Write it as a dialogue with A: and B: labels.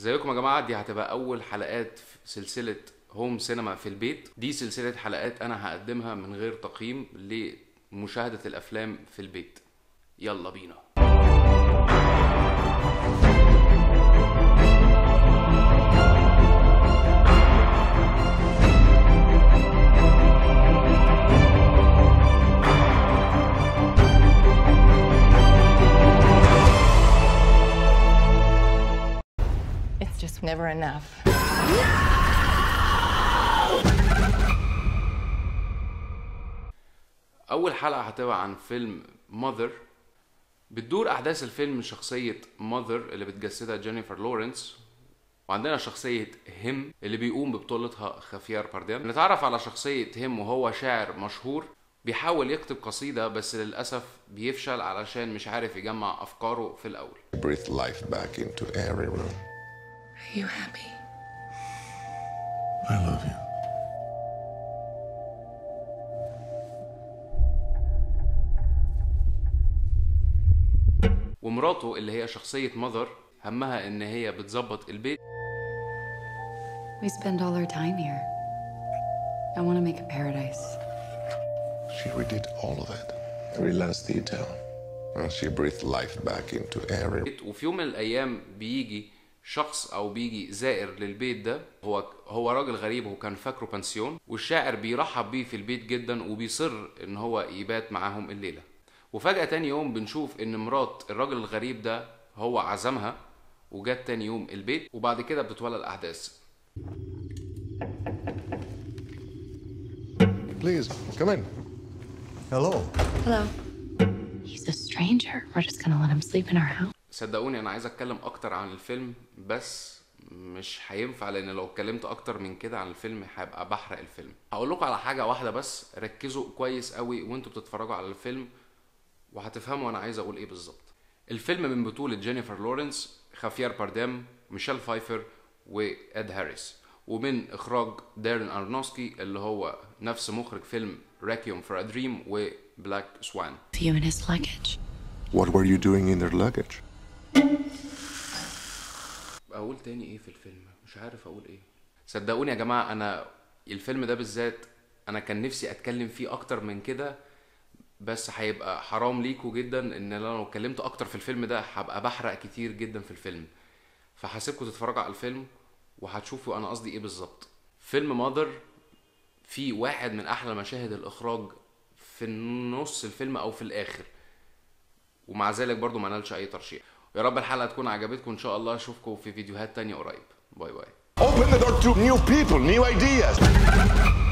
A: ازيكم يا جماعه دي هتبقى اول حلقات في سلسله هوم سينما في البيت دي سلسله حلقات انا هقدمها من غير تقييم لمشاهده الافلام في البيت يلا بينا
B: It's just never enough.
A: اول حلقه هتبقى عن فيلم ماذر بتدور احداث الفيلم من شخصيه ماذر اللي بتجسدها جينيفر لورنس وعندنا شخصية هيم اللي بيقوم ببطولتها خافيار بارديم نتعرف على شخصية هيم وهو شاعر مشهور بيحاول يكتب قصيدة بس للأسف بيفشل علشان مش عارف يجمع أفكاره في الأول
C: breathe life back into every room.
B: Are you happy?
C: I love you.
A: ومراته اللي هي شخصية ماذر همها إن هي بتظبط البيت
D: We spend all our time here. I want to make a paradise.
C: She redid all of it, every last detail. And she breathed life back into every
A: بيت وفي يوم من الايام بيجي شخص او بيجي زائر للبيت ده هو هو راجل غريب هو كان فاكره بنسيون والشاعر بيرحب بيه في البيت جدا وبيصر ان هو يبات معاهم الليله وفجاه تاني يوم بنشوف ان مرات الراجل الغريب ده هو عزمها وجت تاني يوم البيت وبعد كده بتتولى الاحداث
C: Please, come in.
E: Hello.
D: Hello. He's a stranger. We're just going to let him sleep in our house.
A: صدقوني انا عايز اتكلم اكتر عن الفيلم بس مش هينفع لان لو اتكلمت اكتر من كده عن الفيلم هيبقى بحرق الفيلم هقول لكم على حاجه واحده بس ركزوا كويس قوي وانتوا بتتفرجوا على الفيلم وهتفهموا انا عايز اقول ايه بالظبط الفيلم من بطوله جينيفر لورنس خافيار بارديم ميشيل فايفر واد هاريس ومن اخراج دارين ارنوسكي اللي هو نفس مخرج فيلم راكيوم فور ا دريم وبلاك سوان
D: With you and his luggage.
C: What were you doing in their luggage?
A: اقول تاني ايه في الفيلم مش عارف اقول ايه صدقوني يا جماعه انا الفيلم ده بالذات انا كان نفسي اتكلم فيه اكتر من كده بس هيبقى حرام ليكوا جدا ان أنا لو اتكلمت اكتر في الفيلم ده هبقى بحرق كتير جدا في الفيلم فهسيبكم تتفرجوا على الفيلم وهتشوفوا انا قصدي ايه بالظبط فيلم ماذر فيه واحد من احلى مشاهد الاخراج في نص الفيلم او في الاخر ومع ذلك برضو ما نالش اي ترشيح يا رب الحلقه تكون عجبتكم ان شاء الله اشوفكم في فيديوهات تانية قريب باي باي
F: Open the door to new people, new ideas.